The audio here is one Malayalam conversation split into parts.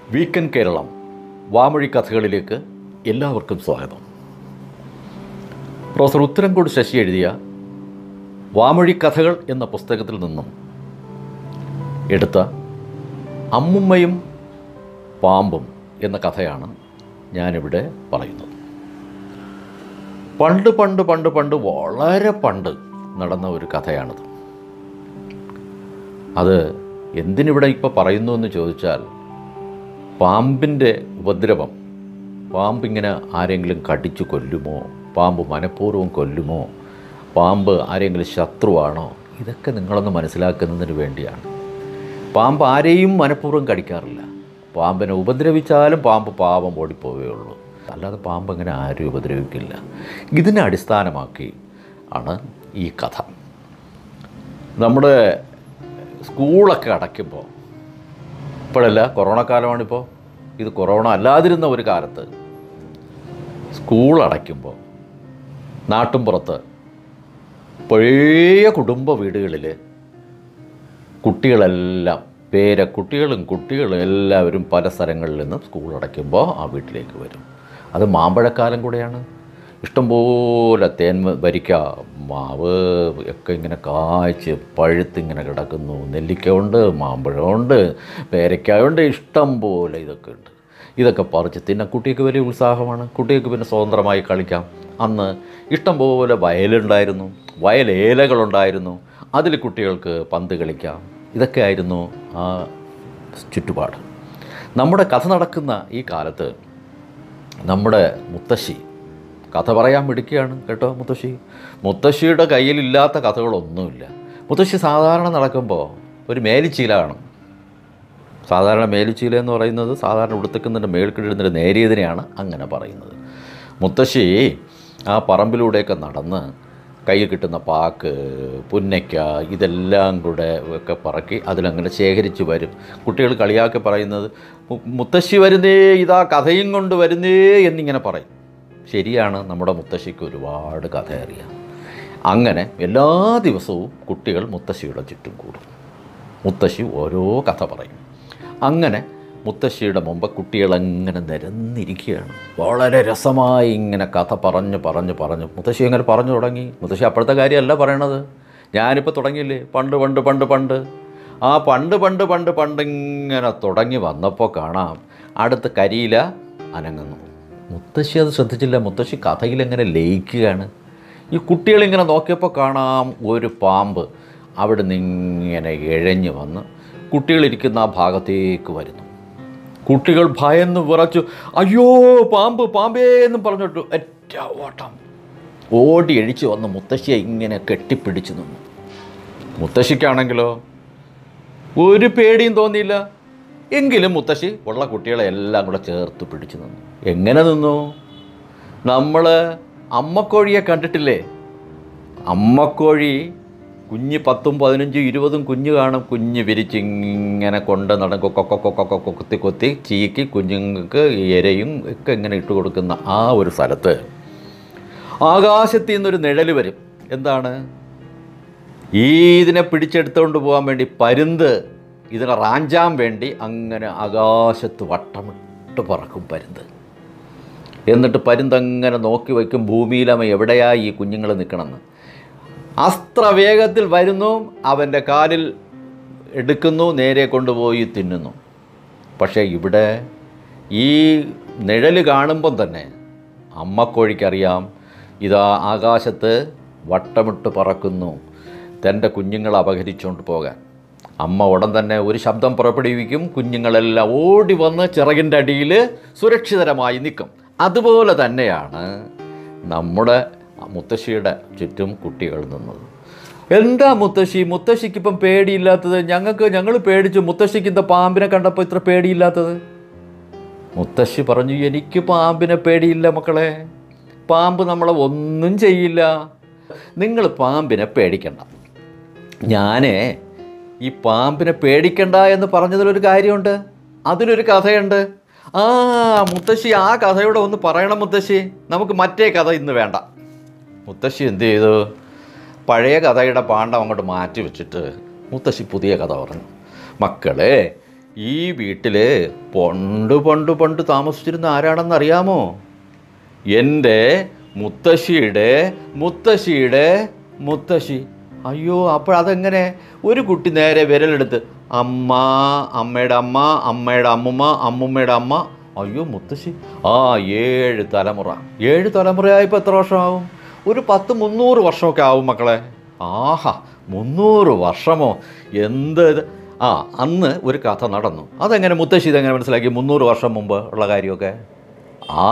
വീക്കെൻഡ് കേരളം വാമൊഴി കഥകളിലേക്ക് എല്ലാവർക്കും സ്വാഗതം പ്രൊഫസർ ഉത്തരംകോട് ശശി എഴുതിയ വാമൊഴി കഥകൾ എന്ന പുസ്തകത്തിൽ നിന്നും എടുത്ത അമ്മുമ്മയും പാമ്പും എന്ന കഥയാണ് ഞാനിവിടെ പറയുന്നത് പണ്ട് പണ്ട് പണ്ട് പണ്ട് വളരെ പണ്ട് നടന്ന ഒരു കഥയാണിത് അത് എന്തിനിവിടെ ഇപ്പോൾ പറയുന്നു എന്ന് ചോദിച്ചാൽ പാമ്പിൻ്റെ ഉപദ്രവം പാമ്പിങ്ങനെ ആരെങ്കിലും കടിച്ചു കൊല്ലുമോ പാമ്പ് മനഃപൂർവ്വം കൊല്ലുമോ പാമ്പ് ആരെങ്കിലും ശത്രുവാണോ ഇതൊക്കെ നിങ്ങളൊന്ന് മനസ്സിലാക്കുന്നതിന് വേണ്ടിയാണ് പാമ്പ് ആരെയും മനഃപൂർവ്വം കടിക്കാറില്ല പാമ്പിനെ ഉപദ്രവിച്ചാലും പാമ്പ് പാവം ഓടിപ്പോവുകയുള്ളൂ അല്ലാതെ പാമ്പ് അങ്ങനെ ആരും ഉപദ്രവിക്കില്ല ഇതിനെ അടിസ്ഥാനമാക്കി ആണ് ഈ കഥ നമ്മുടെ സ്കൂളൊക്കെ അടയ്ക്കുമ്പോൾ ഇപ്പോഴല്ല കൊറോണ കാലമാണിപ്പോൾ ഇത് കൊറോണ അല്ലാതിരുന്ന ഒരു കാലത്ത് സ്കൂൾ അടയ്ക്കുമ്പോൾ നാട്ടുംപുറത്ത് പഴയ കുടുംബ വീടുകളിൽ കുട്ടികളെല്ലാം പേര കുട്ടികളും കുട്ടികളും എല്ലാവരും പല സ്ഥലങ്ങളിൽ നിന്നും സ്കൂൾ അടയ്ക്കുമ്പോൾ ആ വീട്ടിലേക്ക് വരും അത് മാമ്പഴക്കാലം കൂടെയാണ് ഇഷ്ടംപോലെ തേൻ വരിക്ക മാവ് ഒക്കെ ഇങ്ങനെ കായ്ച്ച് പഴുത്തിങ്ങനെ കിടക്കുന്നു നെല്ലിക്ക ഉണ്ട് മാമ്പഴമുണ്ട് പേരയ്ക്കായുണ്ട് ഇഷ്ടം പോലെ ഇതൊക്കെ ഉണ്ട് ഇതൊക്കെ പറിച്ച് തിന്നാൻ കുട്ടിക്ക് വലിയ ഉത്സാഹമാണ് കുട്ടികൾക്ക് പിന്നെ സ്വതന്ത്രമായി കളിക്കാം അന്ന് ഇഷ്ടംപോലെ വയലുണ്ടായിരുന്നു വയലേലകളുണ്ടായിരുന്നു അതിൽ കുട്ടികൾക്ക് പന്ത് കളിക്കാം ഇതൊക്കെ ആയിരുന്നു ആ ചുറ്റുപാട് നമ്മുടെ കഥ നടക്കുന്ന ഈ കാലത്ത് നമ്മുടെ മുത്തശ്ശി കഥ പറയാൻ മിടുക്കിയാണ് കേട്ടോ മുത്തശ്ശി മുത്തശ്ശിയുടെ കയ്യിലില്ലാത്ത കഥകളൊന്നുമില്ല മുത്തശ്ശി സാധാരണ നടക്കുമ്പോൾ ഒരു മേലിച്ചീല കാണും സാധാരണ മേലിച്ചീല എന്ന് പറയുന്നത് സാധാരണ ഉടുത്തക്കുന്നതിൻ്റെ മേൽക്കിടുന്നതിൻ്റെ നേരിയതിനെയാണ് അങ്ങനെ പറയുന്നത് മുത്തശ്ശി ആ പറമ്പിലൂടെയൊക്കെ നടന്ന് കയ്യിൽ കിട്ടുന്ന പാക്ക് പുന്നയ്ക്ക ഇതെല്ലാം കൂടെ ഒക്കെ പറക്കി അതിലങ്ങനെ ശേഖരിച്ച് വരും കുട്ടികൾ കളിയാക്കി പറയുന്നത് "മു- മുത്തശ്ശി വരുന്നേ ഇതാ കഥയും കൊണ്ട് വരുന്നേ എന്നിങ്ങനെ പറയും ശരിയാണ് നമ്മുടെ മുത്തശ്ശിക്ക് ഒരുപാട് കഥ അറിയാം അങ്ങനെ എല്ലാ ദിവസവും കുട്ടികൾ മുത്തശ്ശിയുടെ ചുറ്റും കൂടും മുത്തശ്ശി ഓരോ കഥ പറയും അങ്ങനെ മുത്തശ്ശിയുടെ മുമ്പ് കുട്ടികളങ്ങനെ നിരന്നിരിക്കുകയാണ് വളരെ രസമായി ഇങ്ങനെ കഥ പറഞ്ഞ് പറഞ്ഞ് പറഞ്ഞ് മുത്തശ്ശി അങ്ങനെ പറഞ്ഞു തുടങ്ങി മുത്തശ്ശി അപ്പോഴത്തെ കാര്യമല്ല പറയണത് ഞാനിപ്പോൾ തുടങ്ങിയില്ലേ പണ്ട് പണ്ട് പണ്ട് പണ്ട് ആ പണ്ട് പണ്ട് പണ്ട് പണ്ട് ഇങ്ങനെ തുടങ്ങി വന്നപ്പോൾ കാണാം അടുത്ത് കരിയില അനങ്ങുന്നു മുത്തശ്ശി അത് ശ്രദ്ധിച്ചില്ല മുത്തശ്ശി കഥയിൽ എങ്ങനെ ലയിക്കുകയാണ് ഈ കുട്ടികളിങ്ങനെ നോക്കിയപ്പോൾ കാണാം ഒരു പാമ്പ് അവിടെ നിന്ന് ഇങ്ങനെ ഇഴഞ്ഞു വന്ന് കുട്ടികളിരിക്കുന്ന ആ ഭാഗത്തേക്ക് വരുന്നു കുട്ടികൾ ഭയന്ന് വിറച്ചു അയ്യോ പാമ്പ് പാമ്പേ എന്നും പറഞ്ഞിട്ട് ഒറ്റ ഓട്ടം ഓടി എഴിച്ചു വന്ന് മുത്തശ്ശിയെ ഇങ്ങനെ കെട്ടിപ്പിടിച്ചു നിന്നു മുത്തശ്ശിക്കാണെങ്കിലോ ഒരു പേടിയും തോന്നിയില്ല എങ്കിലും മുത്തശ്ശി ഉള്ള കുട്ടികളെ എല്ലാം കൂടെ ചേർത്ത് പിടിച്ചു നിന്നു എങ്ങനെ നിന്നു നമ്മൾ അമ്മക്കോഴിയെ കണ്ടിട്ടില്ലേ അമ്മക്കോഴി കുഞ്ഞ് പത്തും പതിനഞ്ചും ഇരുപതും കുഞ്ഞ് കാണും കുഞ്ഞ് വിരിച്ചിങ്ങനെ കൊണ്ട് നടക്കും കൊക്കൊക്കൊക്കൊക്കൊക്കെ കൊത്തി കൊത്തി ചീക്കി കുഞ്ഞുങ്ങൾക്ക് ഇരയും ഒക്കെ ഇങ്ങനെ ഇട്ട് കൊടുക്കുന്ന ആ ഒരു സ്ഥലത്ത് ആകാശത്തിൽ നിന്നൊരു നിഴൽ വരും എന്താണ് ഈ ഇതിനെ പിടിച്ചെടുത്തുകൊണ്ട് പോകാൻ വേണ്ടി പരുന്ത് ഇതിനെ റാഞ്ചാൻ വേണ്ടി അങ്ങനെ ആകാശത്ത് വട്ടമിട്ട് പറക്കും പരുന്ത് എന്നിട്ട് പരുന്തങ്ങനെ നോക്കി വയ്ക്കും ഭൂമിയിലമ്മ എവിടെയാ ഈ കുഞ്ഞുങ്ങൾ നിൽക്കണമെന്ന് അസ്ത്രവേഗത്തിൽ വരുന്നു അവൻ്റെ കാലിൽ എടുക്കുന്നു നേരെ കൊണ്ടുപോയി തിന്നുന്നു പക്ഷേ ഇവിടെ ഈ നിഴൽ കാണുമ്പം തന്നെ അമ്മക്കോഴിക്കറിയാം ഇതാ ആകാശത്ത് വട്ടമിട്ട് പറക്കുന്നു തൻ്റെ കുഞ്ഞുങ്ങളെ അപഹരിച്ചുകൊണ്ട് പോകാൻ അമ്മ ഉടൻ തന്നെ ഒരു ശബ്ദം പുറപ്പെടുവിക്കും കുഞ്ഞുങ്ങളെല്ലാം ഓടി വന്ന് ചിറകിൻ്റെ അടിയിൽ സുരക്ഷിതരമായി നിൽക്കും അതുപോലെ തന്നെയാണ് നമ്മുടെ മുത്തശ്ശിയുടെ ചുറ്റും കുട്ടികൾ നിന്നത് എന്താ മുത്തശ്ശി മുത്തശ്ശിക്ക് ഇപ്പം പേടിയില്ലാത്തത് ഞങ്ങൾക്ക് ഞങ്ങൾ പേടിച്ചു മുത്തശ്ശിക്ക് ഇന്ന പാമ്പിനെ കണ്ടപ്പോൾ ഇത്ര പേടിയില്ലാത്തത് മുത്തശ്ശി പറഞ്ഞു എനിക്ക് പാമ്പിനെ പേടിയില്ല മക്കളെ പാമ്പ് നമ്മളെ ഒന്നും ചെയ്യില്ല നിങ്ങൾ പാമ്പിനെ പേടിക്കണ്ട ഞാൻ ഈ പാമ്പിനെ പേടിക്കണ്ട എന്ന് പറഞ്ഞതിലൊരു കാര്യമുണ്ട് അതിലൊരു കഥയുണ്ട് ആ മുത്തശ്ശി ആ കഥയോടെ ഒന്ന് പറയണം മുത്തശ്ശി നമുക്ക് മറ്റേ കഥ ഇന്ന് വേണ്ട മുത്തശ്ശി എന്ത് ചെയ്തു പഴയ കഥയുടെ പാണ്ഡം അങ്ങോട്ട് മാറ്റി വെച്ചിട്ട് മുത്തശ്ശി പുതിയ കഥ പറഞ്ഞു മക്കളെ ഈ വീട്ടിൽ പണ്ട് പണ്ട് പണ്ട് താമസിച്ചിരുന്ന ആരാണെന്ന് അറിയാമോ എൻ്റെ മുത്തശ്ശിയുടെ മുത്തശ്ശിയുടെ മുത്തശ്ശി അയ്യോ അപ്പോൾ അതെങ്ങനെ ഒരു കുട്ടി നേരെ വിരലെടുത്ത് അമ്മ അമ്മയുടെ അമ്മ അമ്മയുടെ അമ്മുമ്മ അമ്മുമ്മയുടെ അമ്മ അയ്യോ മുത്തശ്ശി ആ ഏഴ് തലമുറ ഏഴ് തലമുറയായപ്പോൾ എത്ര വർഷമാവും ഒരു പത്ത് മുന്നൂറ് വർഷമൊക്കെ ആവും മക്കളെ ആഹാ മുന്നൂറ് വർഷമോ എന്ത് ഇത് ആ അന്ന് ഒരു കഥ നടന്നു അതെങ്ങനെ മുത്തശ്ശി ഇതെങ്ങനെ മനസ്സിലാക്കി മുന്നൂറ് വർഷം മുമ്പ് ഉള്ള കാര്യമൊക്കെ ആ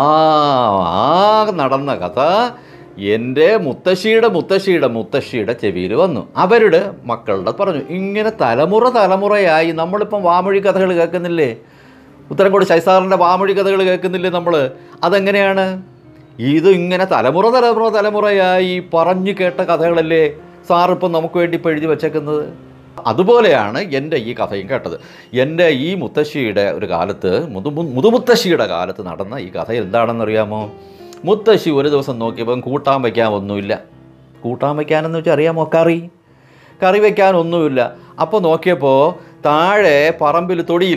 ആ നടന്ന കഥ എൻ്റെ മുത്തശ്ശിയുടെ മുത്തശ്ശിയുടെ മുത്തശ്ശിയുടെ ചെവിയിൽ വന്നു അവരുടെ മക്കളുടെ പറഞ്ഞു ഇങ്ങനെ തലമുറ തലമുറയായി നമ്മളിപ്പം വാമൊഴി കഥകൾ കേൾക്കുന്നില്ലേ ഉത്തരംകോട് ശൈസാറിൻ്റെ വാമൊഴി കഥകൾ കേൾക്കുന്നില്ലേ നമ്മൾ അതെങ്ങനെയാണ് ഇത് ഇങ്ങനെ തലമുറ തലമുറ തലമുറയായി പറഞ്ഞു കേട്ട കഥകളല്ലേ സാറിപ്പം നമുക്ക് വേണ്ടി ഇപ്പോൾ എഴുതി വച്ചേക്കുന്നത് അതുപോലെയാണ് എൻ്റെ ഈ കഥയും കേട്ടത് എൻ്റെ ഈ മുത്തശ്ശിയുടെ ഒരു കാലത്ത് മുതു മുതുമുത്തശ്ശിയുടെ കാലത്ത് നടന്ന ഈ കഥ എന്താണെന്നറിയാമോ മുത്തശ്ശി ഒരു ദിവസം നോക്കിയപ്പം കൂട്ടാൻ വയ്ക്കാൻ ഒന്നുമില്ല കൂട്ടാൻ വയ്ക്കാനെന്ന് വെച്ചാൽ അറിയാമോ കറി കറി വയ്ക്കാനൊന്നുമില്ല അപ്പോൾ നോക്കിയപ്പോൾ താഴെ പറമ്പിൽ തൊടിയിൽ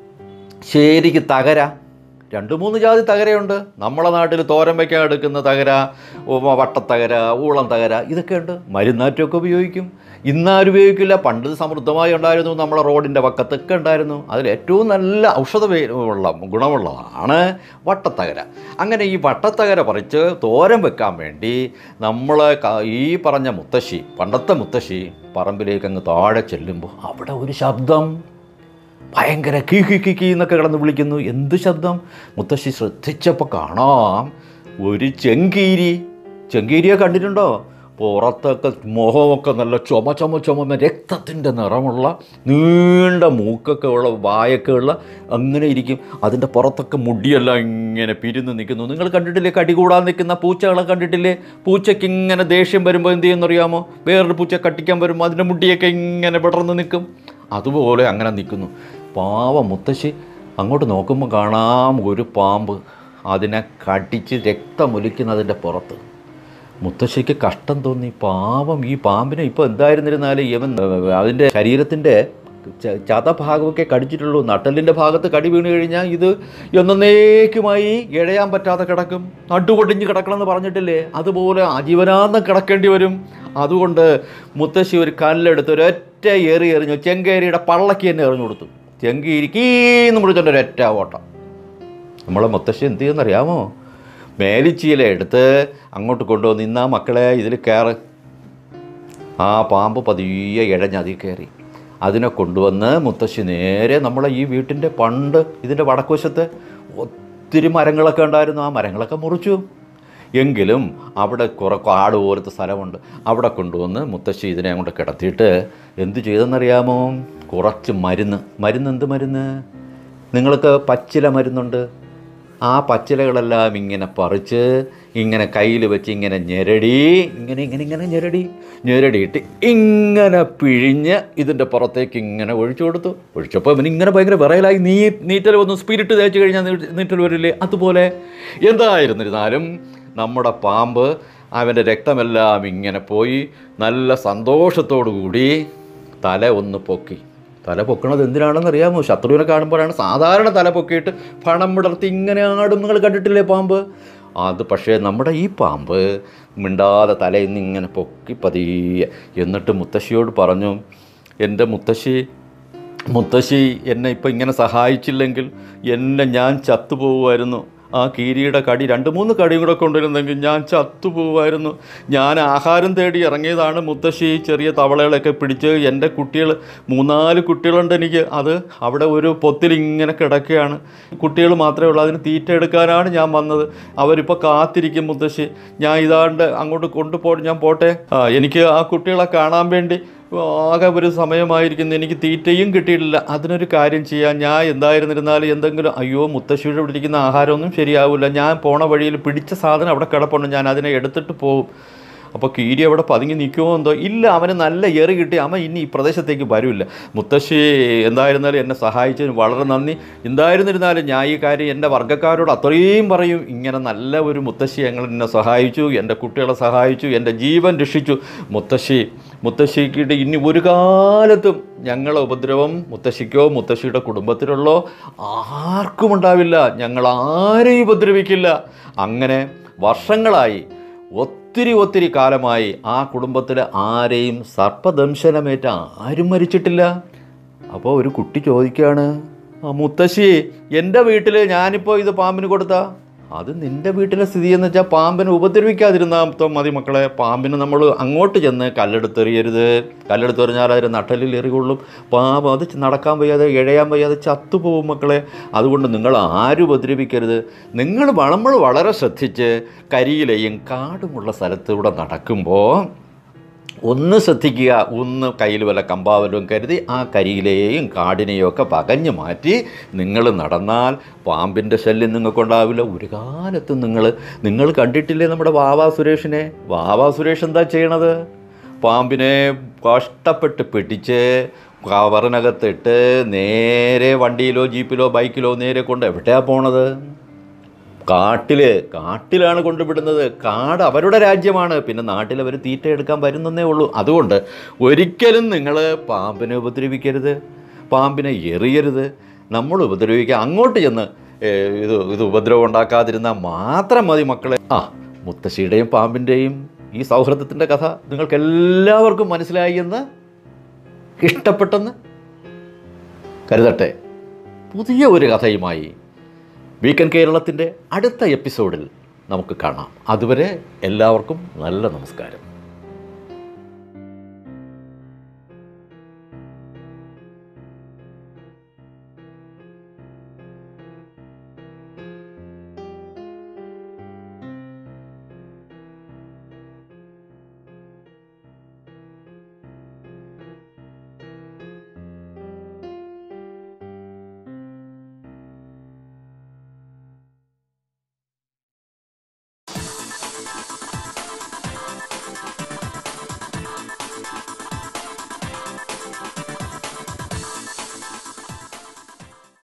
ശരിക്ക് തകര രണ്ട് മൂന്ന് ജാതി തകരയുണ്ട് നമ്മളെ നാട്ടിൽ തോരൻ വയ്ക്കാൻ എടുക്കുന്ന തകര ഉവ്വ വട്ടത്തകര ഊളം തകര ഇതൊക്കെ ഉണ്ട് മരുന്നാറ്റമൊക്കെ ഉപയോഗിക്കും ഇന്നാരും ഉപയോഗിക്കില്ല പണ്ട് ഇത് സമൃദ്ധമായി ഉണ്ടായിരുന്നു നമ്മളെ റോഡിൻ്റെ പക്കത്തൊക്കെ ഉണ്ടായിരുന്നു അതിൽ ഏറ്റവും നല്ല ഔഷധ വേ- ഉള്ള ഗുണമുള്ളതാണ് വട്ടത്തകര അങ്ങനെ ഈ വട്ടത്തകര പറിച്ച് തോരൻ വെക്കാൻ വേണ്ടി നമ്മൾ ഈ പറഞ്ഞ മുത്തശ്ശി പണ്ടത്തെ മുത്തശ്ശി പറമ്പിലേക്ക് അങ്ങ് താഴെ ചെല്ലുമ്പോൾ അവിടെ ഒരു ശബ്ദം ഭയങ്കര കീ കീ കീ കീ എന്നൊക്കെ കിടന്ന് വിളിക്കുന്നു എന്ത് ശബ്ദം മുത്തശ്ശി ശ്രദ്ധിച്ചപ്പോൾ കാണാം ഒരു ചെങ്കീരി ചെങ്കീരിയെ കണ്ടിട്ടുണ്ടോ പുറത്തൊക്കെ മുഖമൊക്കെ നല്ല ചുമ ചുമ ചുമന്ന രക്തത്തിൻ്റെ നിറമുള്ള നീണ്ട മൂക്കൊക്കെ ഉള്ള വായൊക്കെ ഉള്ള അങ്ങനെ ഇരിക്കും അതിൻ്റെ പുറത്തൊക്കെ മുടിയെല്ലാം ഇങ്ങനെ പിരിന്ന് നിൽക്കുന്നു നിങ്ങൾ കണ്ടിട്ടില്ലേ കടി കൂടാൻ നിൽക്കുന്ന പൂച്ചകളെ കണ്ടിട്ടില്ലേ പൂച്ചയ്ക്ക് ഇങ്ങനെ ദേഷ്യം വരുമ്പോൾ എന്ത് ചെയ്യുമെന്നറിയാമോ വേറൊരു പൂച്ച കട്ടിക്കാൻ വരുമ്പോൾ അതിൻ്റെ മുടിയൊക്കെ ഇങ്ങനെ വിടർന്ന് നിൽക്കും അതുപോലെ അങ്ങനെ നിൽക്കുന്നു പാവ മുത്തശ്ശി അങ്ങോട്ട് നോക്കുമ്പോൾ കാണാം ഒരു പാമ്പ് അതിനെ കടിച്ച് രക്തമൊലിക്കുന്നതിൻ്റെ പുറത്ത് മുത്തശ്ശിക്ക് കഷ്ടം തോന്നി പാവം ഈ പാമ്പിനെ ഇപ്പോൾ എന്തായിരുന്നിരുന്നാലും ഇവൻ ഏഹ്, അതിൻ്റെ ശരീരത്തിൻ്റെ ച- ചതഭാഗമൊക്കെ കടിച്ചിട്ടുള്ളൂ നട്ടലിൻ്റെ ഭാഗത്ത് കടി വീണ് കഴിഞ്ഞാൽ ഇത് എന്നേക്കുമായി ഇഴയാൻ പറ്റാതെ കിടക്കും നടുപൊടിഞ്ഞ് കിടക്കണമെന്ന് പറഞ്ഞിട്ടില്ലേ അതുപോലെ ആജീവനാന്തം കിടക്കേണ്ടി വരും അതുകൊണ്ട് മുത്തശ്ശി ഒരു കല്ലെടുത്ത് ഒരൊറ്റ ഏറി എറിഞ്ഞു ചെങ്കേരിയുടെ പള്ളക്ക് തന്നെ എറിഞ്ഞു കൊടുത്തു ചെങ്കീരിക്കീന്ന് മുടിച്ചോണ്ട് ഒരൊറ്റ ഓട്ടം നമ്മളെ മുത്തശ്ശി എന്ത് ചെയ്യുമെന്നറിയാമോ മേലിച്ചീല എടുത്ത് അങ്ങോട്ട് കൊണ്ടുവന്ന് ഇന്നാ മക്കളെ ഇതിൽ കയറ് ആ പാമ്പ് പതിയെ ഇഴഞ്ഞതിൽ കയറി അതിനെ കൊണ്ടുവന്ന് മുത്തശ്ശി നേരെ നമ്മളെ ഈ വീട്ടിൻ്റെ പണ്ട് ഇതിൻ്റെ വടക്കുവശത്ത് ഒത്തിരി മരങ്ങളൊക്കെ ഉണ്ടായിരുന്നു ആ മരങ്ങളൊക്കെ മുറിച്ചു എങ്കിലും അവിടെ കുറെ കാട് പോലത്തെ സ്ഥലമുണ്ട് അവിടെ കൊണ്ടുവന്ന് മുത്തശ്ശി ഇതിനെ അങ്ങോട്ട് കിടത്തിയിട്ട് എന്ത് ചെയ്തെന്നറിയാമോ കുറച്ച് മരുന്ന് മരുന്ന് എന്ത് മരുന്ന് നിങ്ങൾക്ക് പച്ചില മരുന്നുണ്ട് ആ പച്ചിലകളെല്ലാം ഇങ്ങനെ പറിച്ച് ഇങ്ങനെ കയ്യിൽ വെച്ച് ഇങ്ങനെ ഞെരടി ഇങ്ങനെ ഇങ്ങനെ ഇങ്ങനെ ഞെരടി ഞെരടിയിട്ട് ഇങ്ങനെ പിഴിഞ്ഞ് ഇതിൻ്റെ പുറത്തേക്ക് ഇങ്ങനെ ഒഴിച്ചു കൊടുത്തു ഒഴിച്ചപ്പോൾ ഇവന് ഇങ്ങനെ ഭയങ്കര വിറയലായി നീ നീറ്റൽ വന്നു സ്പിരിറ്റ് തേച്ച് കഴിഞ്ഞാൽ നീ- നീറ്റൽ വരില്ലേ അതുപോലെ എന്തായിരുന്നിരുന്നാലും നമ്മുടെ പാമ്പ് അവൻ്റെ രക്തമെല്ലാം ഇങ്ങനെ പോയി നല്ല സന്തോഷത്തോടു കൂടി തല ഒന്ന് പൊക്കി തല പൊക്കണത് എന്തിനാണെന്ന് അറിയാമോ ശത്രുവിനെ കാണുമ്പോഴാണ് സാധാരണ തല പൊക്കിയിട്ട് പണം വിടർത്തി ഇങ്ങനെ ആടും നിങ്ങൾ കണ്ടിട്ടില്ലേ പാമ്പ് അത് പക്ഷേ നമ്മുടെ ഈ പാമ്പ് മിണ്ടാതെ തലയിൽ നിന്ന് ഇങ്ങനെ പൊക്കി പതിയെ എന്നിട്ട് മുത്തശ്ശിയോട് പറഞ്ഞു എൻ്റെ മുത്തശ്ശി മുത്തശ്ശി എന്നെ ഇപ്പം ഇങ്ങനെ സഹായിച്ചില്ലെങ്കിൽ എന്നെ ഞാൻ ചത്തുപോകുമായിരുന്നു ആ കീരിയുടെ കടി രണ്ട് മൂന്ന് കടിയും കൂടെ കൊണ്ടുവരുന്നെങ്കിൽ ഞാൻ ചത്തുപോകുമായിരുന്നു ഞാൻ ആഹാരം തേടി ഇറങ്ങിയതാണ് മുത്തശ്ശി ചെറിയ തവളകളൊക്കെ പിടിച്ച് എൻ്റെ കുട്ടികൾ മൂന്നാല് കുട്ടികളുണ്ട് എനിക്ക് അത് അവിടെ ഒരു പൊത്തിൽ ഇങ്ങനെ കിടക്കുകയാണ് കുട്ടികൾ മാത്രമേ ഉള്ളൂ അതിന് തീറ്റ എടുക്കാനാണ് ഞാൻ വന്നത് അവരിപ്പോൾ കാത്തിരിക്കും മുത്തശ്ശി ഞാൻ ഇതാണ്ട് അങ്ങോട്ട് കൊണ്ടുപോ ഞാൻ പോട്ടെ ആ എനിക്ക് ആ കുട്ടികളെ കാണാൻ വേണ്ടി ആകെ ഒരു സമയമായിരിക്കുന്നു എനിക്ക് തീറ്റയും കിട്ടിയിട്ടില്ല അതിനൊരു കാര്യം ചെയ്യാം ഞാൻ എന്തായിരുന്നിരുന്നാലും എന്തെങ്കിലും അയ്യോ മുത്തശ്ശിയുടെ ഇവിടെ ഇരിക്കുന്ന ആഹാരമൊന്നും ശരിയാവില്ല ഞാൻ പോണ വഴിയിൽ പിടിച്ച സാധനം അവിടെ കിടപ്പുണ്ട് ഞാൻ അതിനെ എടുത്തിട്ട് പോകും അപ്പോൾ കീരി അവിടെ പതുങ്ങി നിൽക്കുമോ എന്തോ ഇല്ല അവന് നല്ല ഏറി കിട്ടി അവൻ ഇനി ഈ പ്രദേശത്തേക്ക് വരില്ല മുത്തശ്ശി എന്തായിരുന്നാലും എന്നെ സഹായിച്ചതിന് വളരെ നന്ദി എന്തായിരുന്നിരുന്നാലും ഞാൻ ഈ കാര്യം എൻ്റെ വർഗ്ഗക്കാരോട് അത്രയും പറയും ഇങ്ങനെ നല്ല ഒരു മുത്തശ്ശി ഞങ്ങൾ എന്നെ സഹായിച്ചു എൻ്റെ കുട്ടികളെ സഹായിച്ചു എൻ്റെ ജീവൻ രക്ഷിച്ചു മുത്തശ്ശി മുത്തശ്ശിക്കിട്ട് ഇനി ഒരു കാലത്തും ഞങ്ങളെ ഉപദ്രവം മുത്തശ്ശിക്കോ മുത്തശ്ശിയുടെ കുടുംബത്തിലുള്ളോ ആർക്കും ഉണ്ടാവില്ല ഞങ്ങൾ ആരെയും ഉപദ്രവിക്കില്ല അങ്ങനെ വർഷങ്ങളായി ഒത്തിരി ഒത്തിരി കാലമായി ആ കുടുംബത്തിൽ ആരെയും സർപ്പദംശനമേറ്റ ആരും മരിച്ചിട്ടില്ല അപ്പോൾ ഒരു കുട്ടി ചോദിക്കുകയാണ് ആ മുത്തശ്ശി എൻ്റെ വീട്ടിൽ ഞാനിപ്പോൾ ഇത് പാമ്പിന് കൊടുത്ത അത് നിൻ്റെ വീട്ടിലെ സ്ഥിതി എന്ന് വെച്ചാൽ പാമ്പിനെ ഉപദ്രവിക്കാതിരുന്നാൽ മതി മക്കളെ പാമ്പിന് നമ്മൾ അങ്ങോട്ട് ചെന്ന് കല്ലെടുത്തെറിയരുത് കല്ലെടുത്തെറിഞ്ഞാൽ അതിന് നട്ടലിൽ എറികൊള്ളും പാമ്പ് അത് നടക്കാൻ വയ്യാതെ ഇഴയാൻ വയ്യാതെ ചത്തുപോകും മക്കളെ അതുകൊണ്ട് നിങ്ങൾ ആരും ഉപദ്രവിക്കരുത് നിങ്ങൾ നമ്മൾ വളരെ ശ്രദ്ധിച്ച് കരിയിലെയും കാടുമുള്ള സ്ഥലത്തൂടെ നടക്കുമ്പോൾ ഒന്ന് ശ്രദ്ധിക്കുക ഒന്ന് കയ്യിൽ വല്ല കമ്പാവലും കരുതി ആ കരിയിലെയും കാടിനെയും ഒക്കെ പകഞ്ഞു മാറ്റി നിങ്ങൾ നടന്നാൽ പാമ്പിൻ്റെ ശല്യം നിങ്ങൾക്കുണ്ടാവില്ല ഒരു കാലത്തും നിങ്ങൾ നിങ്ങൾ കണ്ടിട്ടില്ലേ നമ്മുടെ വാവാ സുരേഷിനെ വാവാ സുരേഷ് എന്താ ചെയ്യണത് പാമ്പിനെ കഷ്ടപ്പെട്ട് പിടിച്ച് കവറിനകത്തിട്ട് നേരെ വണ്ടിയിലോ ജീപ്പിലോ ബൈക്കിലോ നേരെ കൊണ്ട് എവിടെയാണ് പോണത് കാട്ടിൽ കാട്ടിലാണ് കൊണ്ടുവിടുന്നത് കാട് അവരുടെ രാജ്യമാണ് പിന്നെ നാട്ടിൽ അവർ തീറ്റ എടുക്കാൻ വരുന്നതേ ഉള്ളൂ അതുകൊണ്ട് ഒരിക്കലും നിങ്ങൾ പാമ്പിനെ ഉപദ്രവിക്കരുത് പാമ്പിനെ എറിയരുത് നമ്മൾ ഉപദ്രവിക്കുക അങ്ങോട്ട് ചെന്ന് ഏ, ഇത് ഇത് ഉപദ്രവം ഉണ്ടാക്കാതിരുന്നാൽ മാത്രം മതി മക്കളെ ആ മുത്തശ്ശിയുടെയും പാമ്പിൻ്റെയും ഈ സൗഹൃദത്തിൻ്റെ കഥ നിങ്ങൾക്ക് എല്ലാവർക്കും മനസ്സിലായി എന്ന് ഇഷ്ടപ്പെട്ടെന്ന് കരുതട്ടെ പുതിയ ഒരു കഥയുമായി വീക്കെൻഡ് കേരളത്തിൻ്റെ അടുത്ത എപ്പിസോഡിൽ നമുക്ക് കാണാം അതുവരെ എല്ലാവർക്കും നല്ല നമസ്കാരം